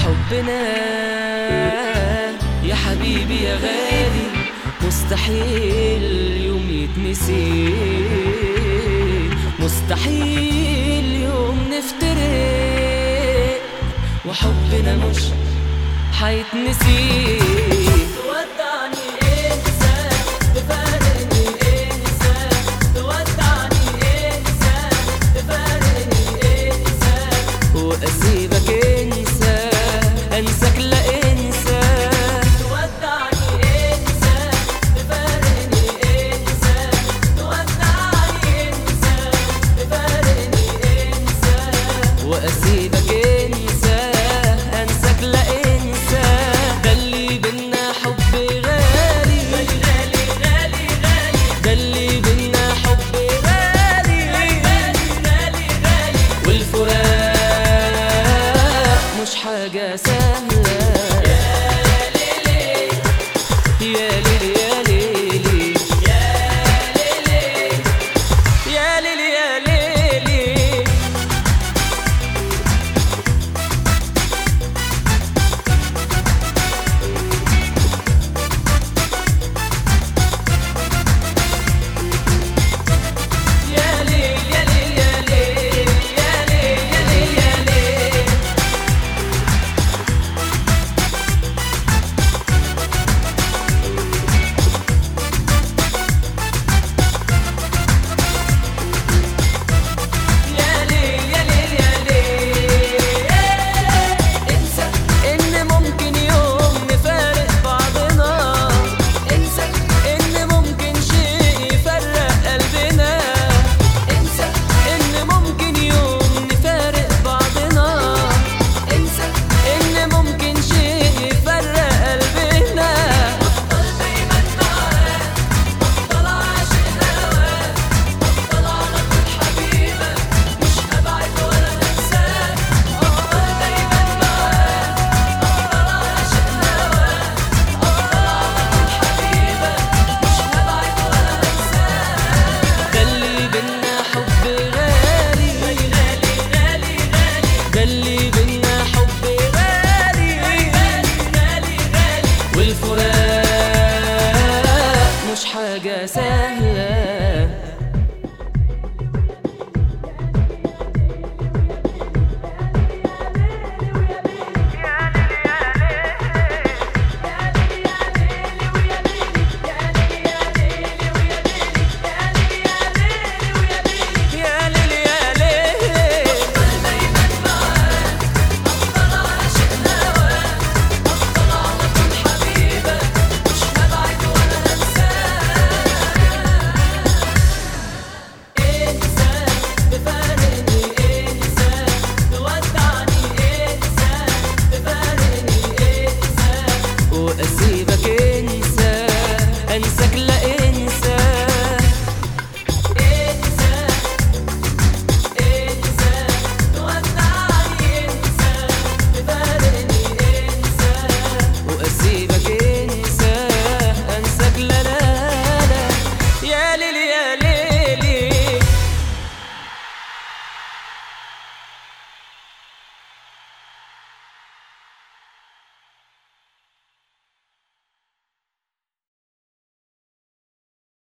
حبنا يا حبيبي يا غالي مستحيل يوم يتنسي مستحيل يوم نفترق وحبنا مش حيتنسي تودعني انسى تفارقني انسى تودعني انسى تفارقني انسى واسيبك انسى انساك لا انسى تودعني انسى تفارقني انسى تودعني انسى تفارقني انسى واسيبك انسى انساك لا انسى ده اللي بينا حب غالي غالي غالي غالي ده اللي بينا حب غالي غالي غالي غالي والفراق مش حاجة سهلة يا ليلي يا ليلي يا ليلي يا ليلي يا ليل يا ليل يا ليل يا ليل يا ليل يا ليل يا ليل يا ليل يا ليل انسى ان ممكن يوم نفارق بعضنا انسى ان ممكن شيء يفرق قلبنا انسى ان ممكن يوم نفارق بعضنا انسى ان ممكن شيء يفرق قلبنا افضل دايما معاك افضل عاشق هواك افضل على طول حبيبك مش هبعد ولا هنساك افضل دايما معاك افضل عاشق هواك افضل على طول حبيبك مش هبعد ولا هنساك ده اللي بينا حب غالي غالي غالي غالي ده اللي بينا حب غالي غالي غالي غالي والفراق مش حاجة سهلة